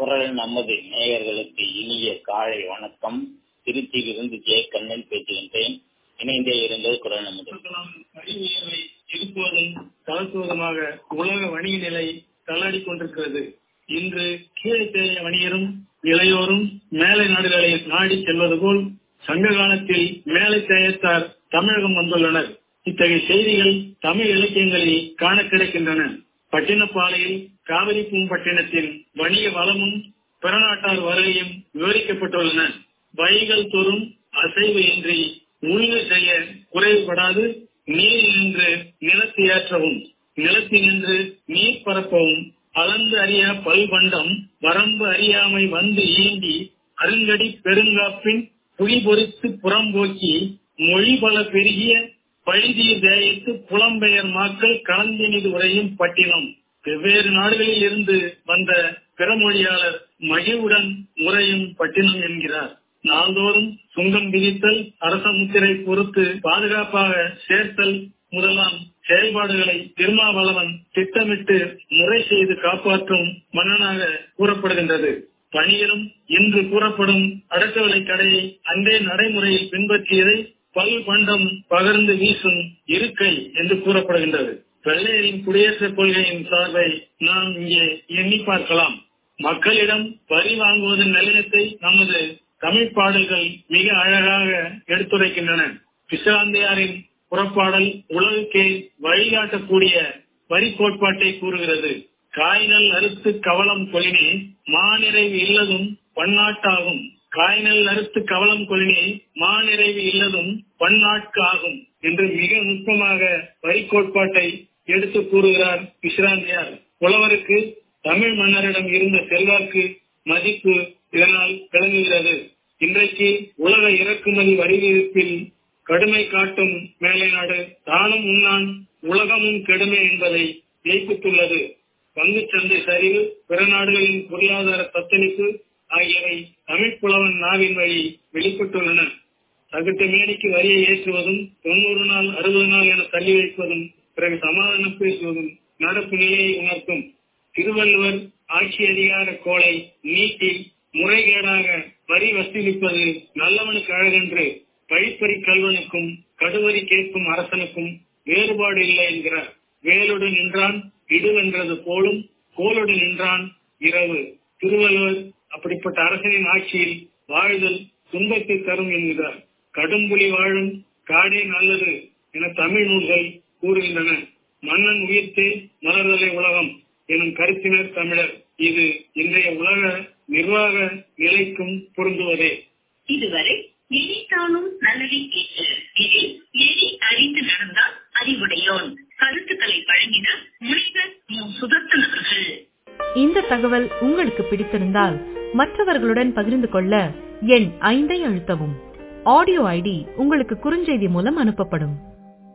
குரல் நமது நேயர்களுக்கு இனிய காலை வணக்கம் திருச்சியிலிருந்து ஜே கண்ணன் பேசுகின்றேன் இணைந்தே இருந்தது குரல் நமது வரி உயர்வை இருப்பதும் தளர்த்துவதுமாக உலக வணிக நிலை தள்ளாடி கொண்டிருக்கிறது இன்று கீழ்த்தேய வணிகரும் இளையோரும் மேலை நாடுகளை நாடி செல்வது போல் சங்க காலத்தில் மேலை தேயத்தார் தமிழகம் வந்துள்ளனர் இத்தகைய செய்திகள் தமிழ் இலக்கியங்களில் காண கிடைக்கின்றன பட்டினப்பாளையில் காவிரி பூம்பட்டினத்தில் வணிக வளமும் பிறநாட்டார் வருகையும் விவரிக்கப்பட்டுள்ளன வைகள் தோறும் அசைவு இன்றி உழுவு செய்ய குறைவுபடாது நீர் நின்று நிலத்தை ஏற்றவும் நிலத்தினின்று நீர் பரப்பவும் அளந்து அறிய பல்வண்டம் வரம்பு அறியாமை வந்து ஈண்டி அருங்கடி பெருங்காப்பின் புலி பொறித்து புறம்போக்கி மொழி பல பெருகிய பழிதீர் தேயத்து புலம்பெயர் மக்கள் கலந்தினிது உரையும் பட்டினம் வெவ்வேறு நாடுகளில் இருந்து வந்த பிறமொழியாளர் மகிழ்வுடன் உரையும் பட்டினம் என்கிறார் நாள்தோறும் சுங்கம் விதித்தல் அரச முத்திரை பொறுத்து பாதுகாப்பாக சேர்த்தல் முதலாம் செயல்பாடுகளை திருமாவளவன் திட்டமிட்டு முறை செய்து காப்பாற்றும் மன்னனாக கூறப்படுகின்றது பணியிலும் இன்று கூறப்படும் அடக்க விலை கடையை அன்றே நடைமுறையில் பின்பற்றியதை பல் பண்டம் பகர்ந்து வீசும் இருக்கை என்று கூறப்படுகின்றது வெள்ளையரின் குடியரசு கொள்கையின் சார்பை நாம் இங்கே எண்ணி பார்க்கலாம் மக்களிடம் வரி வழங்குவதன் நிலையத்தை நமது தமிழ் பாடல்கள் மிக அழகாக எடுத்துரைக்கின்றன பிசாந்தையாரின் புறப்பாடல் உலகுக்கே வழிகாட்டக்கூடிய வரி கோட்பாட்டை கூறுகிறது காய்நல் அறுத்து கவலம் கொலினே மாநிறைவு இல்லதும் பன்னாட்டாகும் காய்நல் அறுத்து கவலம் கொலினே மாநிறைவு இல்லதும் பன்னாட்கு ஆகும் என்று மிக நுட்பமாக வரி கோட்பாட்டை எடுத்து கூறுகிறார் விஸ்ராந்தியார் புலவருக்கு தமிழ் மன்னரிடம் இருந்த செல்வாக்கு மதிப்பு இதனால் விளங்குகிறது இன்றைக்கு உலக இறக்குமதி வரி விதிப்பில் கடுமை காட்டும் மேலை நாடு தானும் உண்ணான் உலகமும் கெடுமை என்பதை மெய்ப்பித்துள்ளது பங்குச்சந்தை சரிவு பிற நாடுகளின் பொருளாதார தத்தளிப்பு ஆகியவை தமிழ் புலவன் நாவின் வழி வெளிப்பட்டுள்ளன தகுட்ட மேடைக்கு வரியை ஏற்றுவதும் தொண்ணூறு நாள் அறுபது நாள் என தள்ளி வைப்பதும் பிறகு சமாதானம் பேசுவதும் நடப்பு நிலையை உணர்த்தும் திருவள்ளுவர் ஆட்சி அதிகார கோளை நீட்டி முறைகேடாக வரி வசூலிப்பது நல்லவனுக்கு அழகென்று பழிப்பறி கல்வனுக்கும் கடுவரி கேட்கும் அரசனுக்கும் வேறுபாடு இல்லை என்கிறார் வேலோடு நின்றான் இடுவென்றது போலும் கோலோடு நின்றான் இரவு திருவள்ளுவர் அப்படிப்பட்ட அரசனின் ஆட்சியில் வாழ்தல் துன்பத்தை தரும் என்கிறார் கடும்புலி வாழும் காடே நல்லது என தமிழ் நூல்கள் கூறுகின்றன மன்னன் உயிர்த்தே மலர்தலை உலகம் எனும் கருத்தினர் தமிழர் இது இன்றைய உலக நிர்வாக நிலைக்கும் பொருந்துவதே இதுவரை எளிதானும் நல்லதை கேட்டு இதில் எளி அறிந்து நடந்தால் அறிவுடையோன் கருத்துக்களை வழங்கினார் முனைவர் மு சுதர்சன் அவர்கள் இந்த தகவல் உங்களுக்கு பிடித்திருந்தால் மற்றவர்களுடன் பகிர்ந்து கொள்ள எண் ஐந்தை அழுத்தவும் ஆடியோ ஐடி உங்களுக்கு குறுஞ்செய்தி மூலம் அனுப்பப்படும்